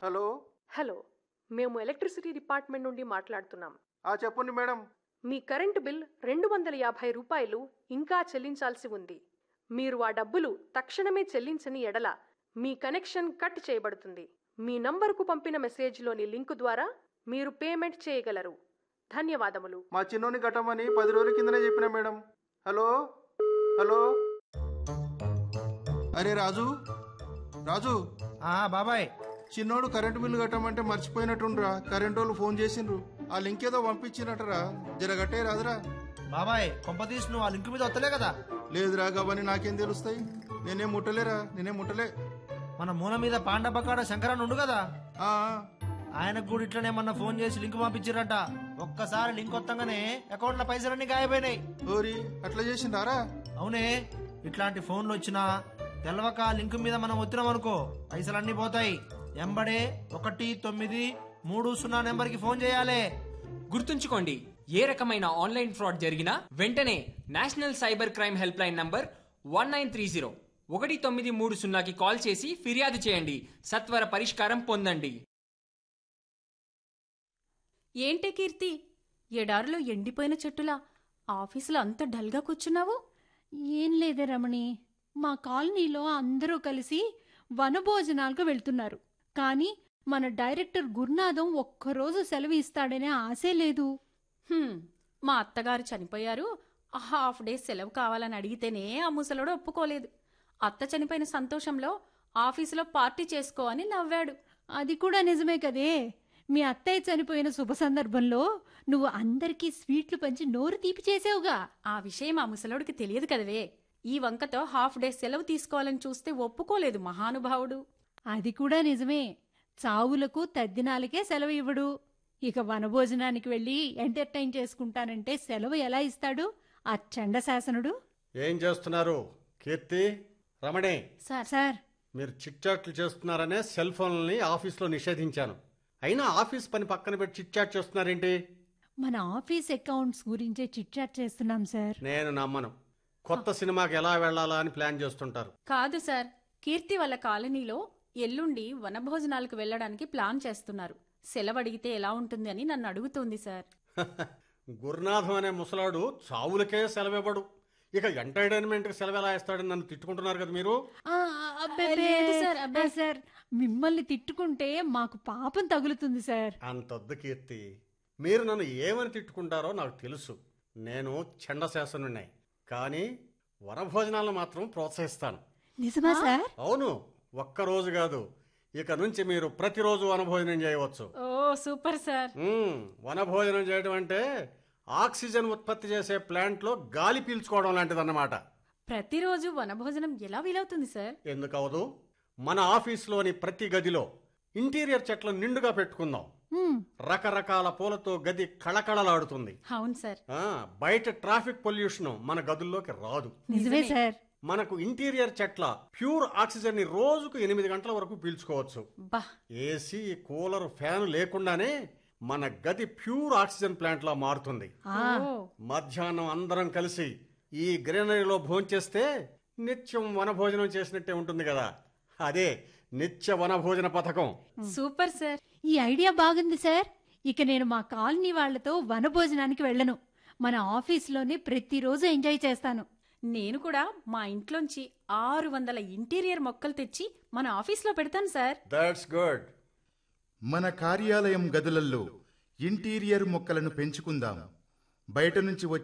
Hello hello మేము electricity department నుండి మాట్లాడుతున్నాం ఆ చెప్పండి మేడం మీ కరెంటు బిల్ రెండు వందల యాభై రూపాయలు ఇంకా చెల్లించాల్సి ఉంది మీరు ఆ డబ్బులు తక్షణమే చెల్లించని ఎడల మీ కనెక్షన్ కట్ చేయబడుతుంది మీ నంబరుకు పంపిన మెసేజ్లోని లింకు ద్వారా మీరు పేమెంట్ చేయగలరు ధన్యవాదములు మా చిన్నోని కట్టమని పది రోజుల కిందనే చెప్పిన మేడం హలో హలో అరే రాజు రాజు ఆ బాబాయ్ చిన్నోడు కరెంటు బిల్లు కట్టమంటే మర్చిపోయినట్టుండ్రా కరెంటు వాళ్ళు ఫోన్ చేసిండ్రు ఆ లింక్ ఏదో పంపించినట్టరా జర కట్టే రాదురా బాబాయ్ కొంపతీసి నువ్వు ఆ లింక్ మీద వస్తలే కదా లేదురా గవని నాకేం తెలుస్తాయి నేనేం ముట్టలేరా నేనేం ముట్టలే మన మూల మీద పాండపకాడ శంకరన్ ఉండు కదా ఆ, ఆయనకు కూడా ఇట్లనే మొన్న ఫోన్ చేసి లింక్ పంపించారట ఒక్కసారి లింక్ వత్తంగానే అకౌంట్ లో పైసలన్నీ గాయపోయినాయి ఓరి అట్లా చేసిండారా అవునే ఇట్లాంటి ఫోన్లు వచ్చినా తెలవక ఆ లింక్ మీద మనం వచ్చినాం అనుకో పైసలన్నీ పోతాయి ఎంబడే ఒకటి తొమ్మిది మూడు సున్నా నెంబర్కి ఫోన్ చేయాలి గుర్తుంచుకోండి ఏ రకమైన ఆన్లైన్ ఫ్రాడ్ జరిగినా వెంటనే national cyber crime helpline number one nine three zero ఒకటి తొమ్మిది మూడు సున్నాకి కాల్ చేసి ఫిర్యాదు చేయండి సత్వర పరిష్కారం పొందండి ఏంటే కీర్తి ఎడారిలో ఎండిపోయిన చెట్టులా ఆఫీసులో అంత డల్గా కూర్చున్నావు ఏం లేదే రమణి మా కాలనీలో అందరూ కలిసి వనభోజనాలకు వెళ్తున్నారు కానీ మన డైరెక్టర్ గురునాథం ఒక్కరోజు సెలవు ఇస్తాడనే ఆశే లేదు హ్మ్, మా అత్తగారు చనిపోయారు హాఫ్ డే సెలవు కావాలని అడిగితేనే ఆ ముసలోడు ఒప్పుకోలేదు అత్త చనిపోయిన సంతోషంలో ఆఫీసులో పార్టీ చేసుకో అని నవ్వాడు అది కూడా నిజమే కదే మీ అత్తయ్య చనిపోయిన శుభ సందర్భంలో నువ్వు అందరికీ స్వీట్లు పంచి నోరు తీపి చేసావుగా ఆ విషయం ఆ ముసలోడికి తెలియదు కదవే ఈ వంకతో హాఫ్ డే సెలవు తీసుకోవాలని చూస్తే ఒప్పుకోలేదు మహానుభావుడు అది కూడా నిజమే చావులకు తద్దినాలకే సెలవు ఇవ్వడు ఇక వనభోజనానికి వెళ్ళి ఎంటర్టైన్ చేసుకుంటానంటే సెలవు ఎలా ఇస్తాడు ఆ చండశాసనుడు ఏం చేస్తున్నారు కీర్తి రమణి సార్ సార్ మీరు చిట్చాట్లు చేస్తున్నారనే సెల్ ఫోన్లని ఆఫీస్లో నిషేధించాను అయినా ఆఫీస్ పని పక్కన పెట్టి చిట్చాట్ చేస్తున్నారేంటి మన ఆఫీస్ అకౌంట్స్ గురించే చిట్చాట్ చేస్తున్నాం సార్ నేను నమ్మను కొత్త సినిమాకి ఎలా వెళ్ళాలా అని ప్లాన్ చేస్తుంటారు కాదు సార్ కీర్తి వాళ్ళ కాలనీలో ఎల్లుండి వనభోజనాలకు వెళ్ళడానికి ప్లాన్ చేస్తున్నారు సెలవు అడిగితే ఎలా ఉంటుంది అని నన్ను అడుగుతోంది సార్ గురునాథం అనే ముసలాడు చావులకే సెలవివ్వడు ఇక ఎంటర్టైన్మెంట్కి సెలవు ఎలా ఇస్తాడని నన్ను తిట్టుకుంటున్నారు కదా మీరు ఆ, అబ్బే, లేదు సార్, అబ్బే. ఆ, సార్ మిమ్మల్ని తిట్టుకుంటే మాకు పాపం తగులుతుంది సార్ అంతొద్దు కీర్తి మీరు నన్ను ఏమని తిట్టుకుంటారో నాకు తెలుసు నేను చండశాసనున్నాయి కానీ వనభోజనాలను మాత్రం ప్రోత్సహిస్తాను నిజమా సార్ అవును ఒక్కరోజు కాదు ఇక నుంచి మీరు ప్రతిరోజు వనభోజనం చేయవచ్చు ఓ సూపర్ సార్ మ్మ్, వనభోజనం చేయడం అంటే ఆక్సిజన్ ఉత్పత్తి చేసే ప్లాంట్లో గాలి పీల్చుకోవడం లాంటిదన్నమాట ప్రతిరోజు వనభోజనం ఎలా వీలవుతుంది సార్ ఎందుకవదు మన ఆఫీస్లోని ప్రతి గదిలో ఇంటీరియర్ చెట్లను నిండుగా పెట్టుకుందాం హ్మ్, రకరకాల పూలతో గది కళకళలాడుతుంది అవును సార్ ఆ, బయట ట్రాఫిక్ పొల్యూషన్ మన గదుల్లోకి రాదు నిజమే సార్ మనకు ఇంటీరియర్ చెట్ల ప్యూర్ ఆక్సిజన్ ని రోజుకు ఎనిమిది గంటల వరకు పీల్చుకోవచ్చు బా ఏసీ కూలర్ ఫ్యాన్ లేకుండానే మన గది ప్యూర్ ఆక్సిజన్ ప్లాంట్ లా మారుతుంది ఆ, ఓ మధ్యాహ్నం అందరం కలిసి ఈ గ్రీనరీలో భోంచేస్తే నిత్యం వనభోజనం చేసినట్టే ఉంటుంది కదా అదే నిత్య వనభోజన పథకం సూపర్ సార్ ఈ ఐడియా బాగుంది సార్ ఇక నేను మా కాలనీ వాళ్లతో వనభోజనానికి వెళ్ళను మన ఆఫీస్లోనే ప్రతిరోజు ఎంజాయ్ చేస్తాను నేను కూడా మా ఇంట్లోంచి ఆరు వందల ఇంటీరియర్ మొక్కలు తెచ్చి మన ఆఫీస్లో పెడతాను సార్ దట్స్ గుడ్ మన కార్యాలయం గదులలో ఇంటీరియర్ మొక్కలను పెంచుకుందాం బయట నుంచి వచ్చే